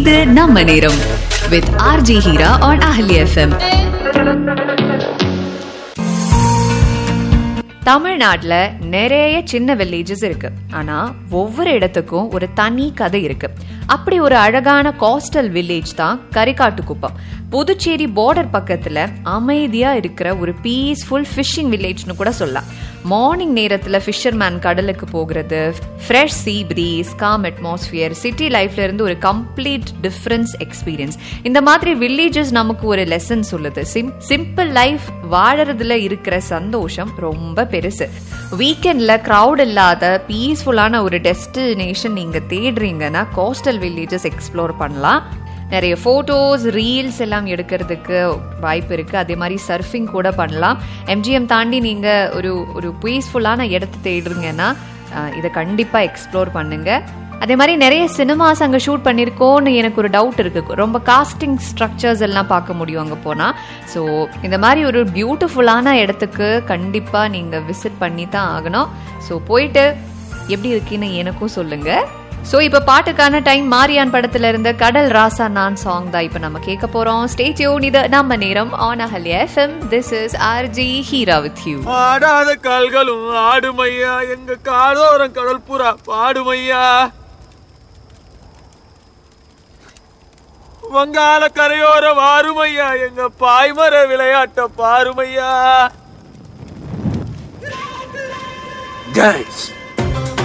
இது நம்ம நேரம் with RJ Heera on Ahalya FM தமிழ்நாட்டுல நிறைய சின்ன வில்லேஜஸ் இருக்கு ஆனா ஒவ்வொரு இடத்துக்கும் ஒரு தனி கதை இருக்கு அப்படி ஒரு அழகான கோஸ்டல் வில்லேஜ் தான் கரிகாட்டுக்குப்பம் புதுச்சேரி பார்டர் பக்கத்துல அமைதியா இருக்கிற ஒரு பீஸ்ஃபுல் ஃபிஷிங் வில்லேஜ்னு கூட சொல்லலாம் மார்னிங் நேரத்துல ஃபிஷர்மேன் கடலுக்கு போகிறது fresh sea breeze calm atmosphere city லைஃப்ல இருந்து ஒரு கம்ப்ளீட் டிஃபரன்ஸ் எக்ஸ்பீரியன்ஸ் இந்த மாதிரி வில்லேஜஸ் நமக்கு ஒரு லெசன் சொல்லுது சிம்பிள் லைஃப் வாழறதுல இருக்கிற சந்தோஷம் ரொம்ப பெருசு வீக்கெண்ட்ல crowd இல்லாத பீஸ்ஃபுல்லான ஒரு டெஸ்டினேஷன் நீங்க தேடுறீங்கன்னா கோஸ்டல் வில்லேஜஸ் எக்ஸ்ப்ளோர் பண்ணலாம் நிறைய ஃபோட்டோஸ் ரீல்ஸ் எல்லாம் எடுக்கிறதுக்கு வாய்ப்பு இருக்கு அதே மாதிரி சர்ஃபிங் கூட பண்ணலாம் எம்ஜிஎம் தாண்டி நீங்க ஒரு ஒரு பீஸ்ஃபுல்லான இடத்த தேடுறீங்கன்னா அஹ், இதை கண்டிப்பா எக்ஸ்ப்ளோர் பண்ணுங்க அதே மாதிரி நிறைய சினிமாஸ் அங்கே ஷூட் பண்ணியிருக்கோன்னு எனக்கு ஒரு டவுட் இருக்கு ரொம்ப காஸ்டிங் ஸ்ட்ரக்சர்ஸ் எல்லாம் பார்க்க முடியும் அங்கே போனால் ஸோ இந்த மாதிரி ஒரு பியூட்டிஃபுல்லான இடத்துக்கு கண்டிப்பாக நீங்கள் விசிட் பண்ணி தான் ஆகணும் ஸோ போயிட்டு எப்படி இருக்குன்னு எனக்கும் சொல்லுங்க ஸோ இப்போ பாட்டுக்கான டைம் மாரியான் படத்துல இருந்த கடல் ராசா நான் சாங் தான் இப்போ நம்ம கேட்க போறோம் ஸ்டேட்யூன் இது நம்ம நேரம் on Ahalya FM this is RJ Heera with you ஆடாத கால்களும் ஆடுமையா எங்க காதோரம் கடல் புறா பாடுமையா வங்காள கரையோர வாருமையா எங்க பாய்மர விளையாட்ட பாருமையா கைஸ்